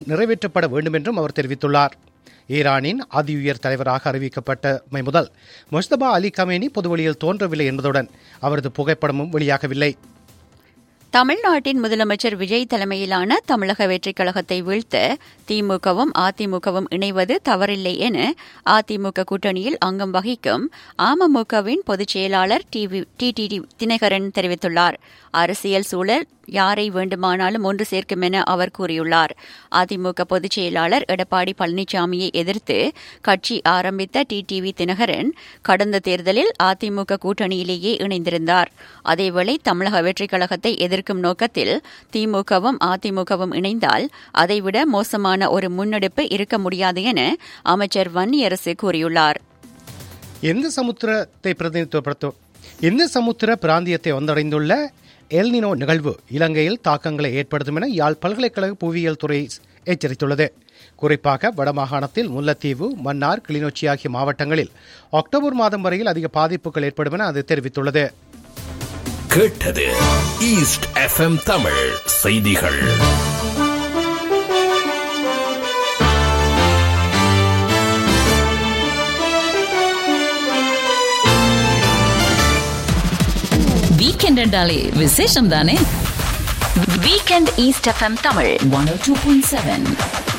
நிறைவேற்றப்பட வேண்டும் என்றும் அவர் தெரிவித்துள்ளார் ஈரானின் அதி உயர் தலைவராக அறிவிக்கப்பட்டமை முதல் முஸ்தபா அலி கமேனி பொதுவெளியில் தோன்றவில்லை என்பதுடன் அவரது புகைப்படமும் வெளியாகவில்லை தமிழ்நாட்டின் முதலமைச்சர் விஜய் தலைமையிலான தமிழக வெற்றிக் கழகத்தை வீழ்த்த திமுகவும் அதிமுகவும் இணைவது தவறில்லை என அதிமுக கூட்டணியில் அங்கம் வகிக்கும் அமமுகவின் பொதுச் செயலாளர் டிடிடி தினகரன் தெரிவித்துள்ளார் அரசியல் சூழல் யாரை வேண்டுமானாலும் ஒன்று சேர்க்கும் என அவர் கூறியுள்ளார் அதிமுக பொதுச் செயலாளர் எடப்பாடி பழனிசாமியை எதிர்த்து கட்சி ஆரம்பித்த டிடிவி தினகரன் கடந்த தேர்தலில் அதிமுக கூட்டணியிலேயே இணைந்திருந்தார் அதேவேளை தமிழக வெற்றிக் கழகத்தை எதிர்க்கும் நோக்கத்தில் திமுகவும் அதிமுகவும் இணைந்தால் அதைவிட மோசமான ஒரு முன்னெடுப்பு இருக்க முடியாது என அமைச்சர் வன்னியரசு கூறியுள்ளார் எந்த சமுத்திரத்தை பிரதிநிதித்துவப்படுத்தும் இந்த சமுத்திர பிராந்தியத்தை வந்தடைந்துள்ள எல்னினோ நிகழ்வு இலங்கையில் தாக்கங்களை ஏற்படுத்தும் என யாழ் பல்கலைக்கழக புவியியல் துறை எச்சரித்துள்ளது குறிப்பாக வடமாகாணத்தில் முல்லைத்தீவு மன்னார் கிளிநொச்சி ஆகிய மாவட்டங்களில் அக்டோபர் மாதம் வரையில் அதிக பாதிப்புகள் ஏற்படும் என அது தெரிவித்துள்ளது கேட்டது ஈஸ்ட் எஃப்எம் தமிழ் செய்திகள் வீக்கெண்ட் என்றாலே விசேஷம் தானே weekend east F M Tamil one two point seven